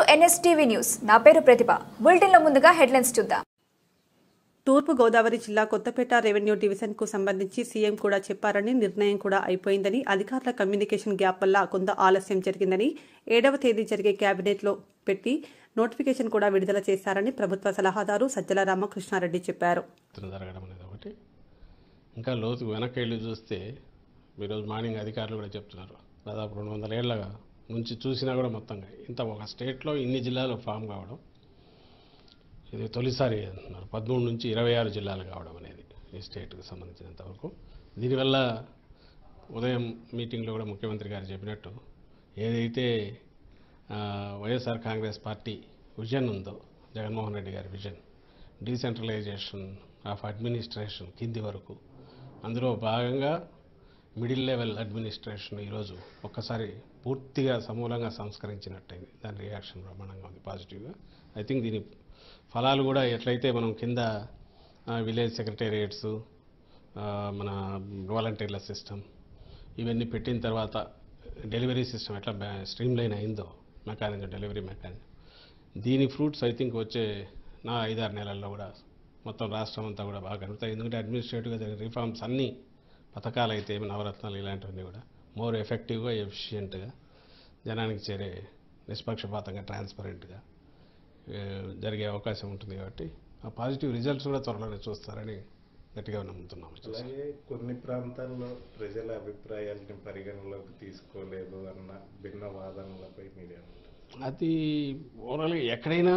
NSTV news నా పేరు ప్రతిభ బులెటిన్లో ముందుగా హెడ్లైన్స్ చూద్దాం తూర్పు గోదావరి జిల్లా కొత్తపేట రెవెన్యూ డివిజన్ కు సంబంధించి సీఎం కూడా చెప్పారని నిర్ణయం కూడా అయిపోయిందని అధికారుల కమ్యూనికేషన్ గ్యాప్ వల్ల కొంత ఆలస్యం జరిగిందని ఏడవ తేదీ జరిగే కేబినెట్ లో పెట్టి నోటిఫికేషన్ కూడా విడుదల చేశారని ప్రభుత్వ సలహాదారు సజ్జల రామకృష్ణారెడ్డి చెప్పారు ఎత్తున జరగడం అనేది ఒకటి ఇంకా లోతు వెనక్కి వెళ్ళి చూస్తే ఈరోజు మార్నింగ్ అధికారులు కూడా చెప్తున్నారు దాదాపు రెండు వందల ఏళ్ళగా నుంచి చూసినా కూడా మొత్తంగా ఇంత ఒక స్టేట్లో ఇన్ని జిల్లాలు ఫామ్ కావడం ఇది తొలిసారి అంటున్నారు పదమూడు నుంచి ఇరవై ఆరు జిల్లాలు కావడం అనేది ఈ స్టేట్కి సంబంధించినంత వరకు దీనివల్ల ఉదయం మీటింగ్లో కూడా ముఖ్యమంత్రి గారు చెప్పినట్టు ఏదైతే ఆ, వైఎస్ఆర్ కాంగ్రెస్ పార్టీ విజన్ ఉందో జగన్మోహన్ రెడ్డి గారి విజన్ డీసెంట్రలైజేషన్ ఆఫ్ అడ్మినిస్ట్రేషన్ కింది వరకు అందులో భాగంగా మిడిల్ లెవెల్ అడ్మినిస్ట్రేషన్ ఈరోజు ఒక్కసారి పూర్తిగా సమూలంగా సంస్కరించినట్టయింది దాని రియాక్షన్ బ్రహ్మాండంగా ఉంది పాజిటివ్గా ఐ థింక్ దీని ఫలాలు కూడా ఎట్లయితే మనం కింద విలేజ్ సెక్రటేరియట్స్ మన వాలంటీర్ల సిస్టమ్ ఇవన్నీ పెట్టిన తర్వాత డెలివరీ సిస్టమ్ ఎట్లా స్ట్రీమ్ లైన్ అయిందో మెకానిజం డెలివరీ మెకానిజం దీని ఫ్రూట్స్ ఐ థింక్ వచ్చే నా ఐదారు నెలల్లో కూడా మొత్తం రాష్ట్రం అంతా కూడా బాగా కలుగుతాయి ఎందుకంటే అడ్మినిస్ట్రేటివ్గా జరిగిన రిఫార్మ్స్ అన్నీ పథకాలు అయితే ఏమి నవరత్నాలు ఇలాంటివన్నీ కూడా మోర్ ఎఫెక్టివ్గా ఎఫిషియెంట్గా జనానికి చేరే నిష్పక్షపాతంగా ట్రాన్స్పరెంట్గా జరిగే అవకాశం ఉంటుంది కాబట్టి ఆ పాజిటివ్ రిజల్ట్స్ కూడా త్వరలోనే చూస్తారని గట్టిగా నమ్ముతున్నాము అలాగే కొన్ని ప్రాంతాల్లో ప్రజల అభిప్రాయాలని పరిగణలోకి తీసుకోలేదు అన్న భిన్న వాదనలపై మీరేమంటారు అది ఓవరాల్గా ఎక్కడైనా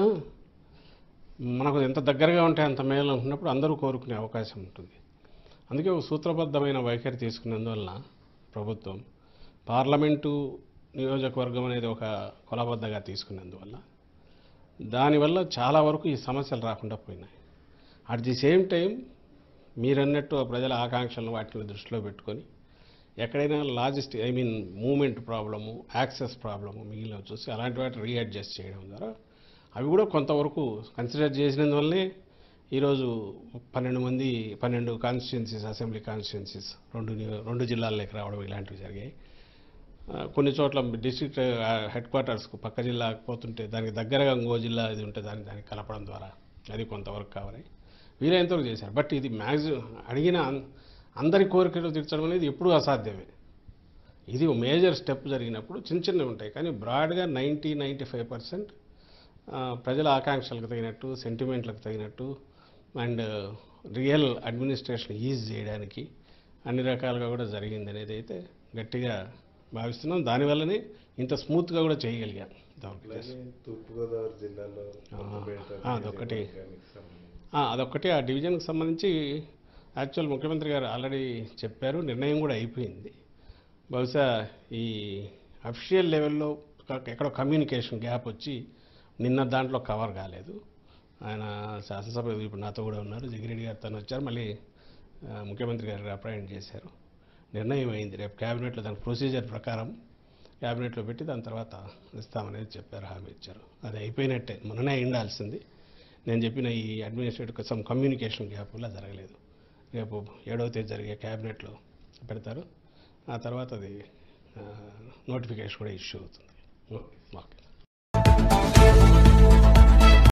మనకు ఎంత దగ్గరగా ఉంటే అంత మేలు అనుకున్నప్పుడు అందరూ కోరుకునే అవకాశం ఉంటుంది అందుకే ఒక సూత్రబద్ధమైన వైఖరి తీసుకున్నందువలన ప్రభుత్వం పార్లమెంటు నియోజకవర్గం అనేది ఒక కొలబద్దగా తీసుకున్నందువల్ల దానివల్ల చాలా వరకు ఈ సమస్యలు రాకుండా పోయినాయి అట్ ది సేమ్ టైం మీరన్నట్టు ఆ ప్రజల ఆకాంక్షలను వాటిని దృష్టిలో పెట్టుకొని ఎక్కడైనా logistic I mean movement problem access problem మిగిలిన చూసి అలాంటి వాటి రీఅడ్జస్ట్ చేయడం ద్వారా అవి కూడా కొంతవరకు కన్సిడర్ చేసినందువల్లనే ఈరోజు పన్నెండు మంది పన్నెండు కాన్స్టిట్యున్సీస్ అసెంబ్లీ కాన్స్టిట్యున్సీస్ రెండు నియో- రెండు జిల్లాల్లోకి రావడం ఇలాంటివి జరిగాయి ఆ, కొన్ని చోట్ల డిస్ట్రిక్ట్ హెడ్ క్వార్టర్స్కు పక్క జిల్లాకు పోతుంటే దానికి దగ్గరగా ఇంకో జిల్లా ఇది ఉంటే దాన్ని దాన్ని కలపడం ద్వారా అది కొంతవరకు కావాలి వీలైనంతవరకు చేశారు బట్ ఇది మ్యాక్సిమం అడిగిన అన్- అందరి కోరికలు తీర్చడం అనేది ఎప్పుడూ అసాధ్యమే ఇది ఒక మేజర్ స్టెప్ జరిగినప్పుడు చిన్న చిన్నవి ఉంటాయి కానీ బ్రాడ్గా నైంటీ నైంటీ ఫైవ్ పర్సెంట్ ప్రజల ఆకాంక్షలకు తగినట్టు సెంటిమెంట్లకు తగినట్టు అండ్ రియల్ అడ్మినిస్ట్రేషన్ ఈజ్ చేయడానికి అన్ని రకాలుగా కూడా జరిగింది అనేది అయితే గట్టిగా భావిస్తున్నాం దానివల్లనే ఇంత స్మూత్గా కూడా చేయగలిగాం ఇంతవరకు అలాగే తూర్పుగోదావరి జిల్లాలో కొత్తపేట ఆ, అదొకటి. నియోజకవర్గానికి సంబంధించి ఆ, అదొక్కటి ఆ డివిజన్కి సంబంధించి యాక్చువల్ ముఖ్యమంత్రి గారు ఆల్రెడీ చెప్పారు నిర్ణయం కూడా అయిపోయింది బహుశా ఈ అఫిషియల్ లెవెల్లో ఒక- ఎక్కడో కమ్యూనికేషన్ గ్యాప్ వచ్చి నిన్న దాంట్లో కవర్ కాలేదు ఆయన శాసనసభ ఇప్పుడు నాతో కూడా ఉన్నారు జగిరెడ్డి గారు తను వచ్చారు మళ్ళీ ఆ, ముఖ్యమంత్రి గారు అపాయింట్ చేశారు నిర్ణయం అయింది రేపు క్యాబినెట్లో దాని ప్రొసీజర్ ప్రకారం క్యాబినెట్లో పెట్టి దాని తర్వాత ఇస్తామనేది చెప్పారు హామీ ఇచ్చారు అది అయిపోయినట్టే మొన్ననే ఉండాల్సింది నేను చెప్పిన ఈ అడ్మినిస్ట్రేటివ్ సమ్ కమ్యూనికేషన్ గ్యాప్ వల్ల జరగలేదు రేపు ఏడవ తేదీ జరిగే క్యాబినెట్లో పెడతారు ఆ తర్వాత అది నోటిఫికేషన్ కూడా ఇష్యూ అవుతుంది ఓకే